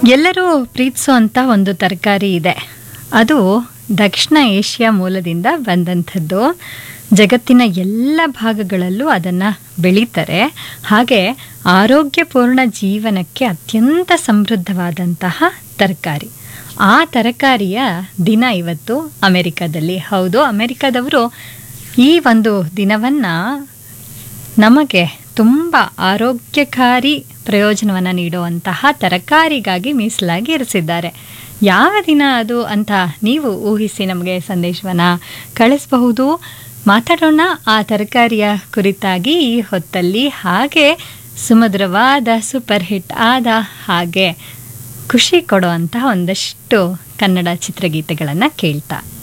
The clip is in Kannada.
ಎಲ್ಲರೂ ಪ್ರೀತಿಸುವಂಥ ಒಂದು ತರಕಾರಿ ಇದೆ ಅದು ದಕ್ಷಿಣ ಏಷ್ಯಾ ಮೂಲದಿಂದ ಬಂದಂಥದ್ದು ಜಗತ್ತಿನ ಎಲ್ಲ ಭಾಗಗಳಲ್ಲೂ ಅದನ್ನು ಬೆಳೀತಾರೆ ಹಾಗೆ ಆರೋಗ್ಯಪೂರ್ಣ ಜೀವನಕ್ಕೆ ಅತ್ಯಂತ ಸಮೃದ್ಧವಾದಂತಹ ತರಕಾರಿ ಆ ತರಕಾರಿಯ ದಿನ ಇವತ್ತು ಅಮೆರಿಕದಲ್ಲಿ ಹೌದು ಅಮೆರಿಕದವರು ಈ ಒಂದು ದಿನವನ್ನು ನಮಗೆ ತುಂಬ ಆರೋಗ್ಯಕಾರಿ ಪ್ರಯೋಜನವನ್ನು ನೀಡುವಂತಹ ತರಕಾರಿಗಾಗಿ ಮೀಸಲಾಗಿ ಇರಿಸಿದ್ದಾರೆ ಯಾವ ದಿನ ಅದು ಅಂತ ನೀವು ಊಹಿಸಿ ನಮಗೆ ಸಂದೇಶವನ್ನು ಕಳಿಸಬಹುದು ಮಾತಾಡೋಣ ಆ ತರಕಾರಿಯ ಕುರಿತಾಗಿ ಈ ಹೊತ್ತಲ್ಲಿ ಹಾಗೆ ಸುಮಧುರವಾದ ಸೂಪರ್ ಹಿಟ್ ಆದ ಹಾಗೆ ಖುಷಿ ಕೊಡುವಂತಹ ಒಂದಷ್ಟು ಕನ್ನಡ ಚಿತ್ರಗೀತೆಗಳನ್ನು ಕೇಳ್ತಾ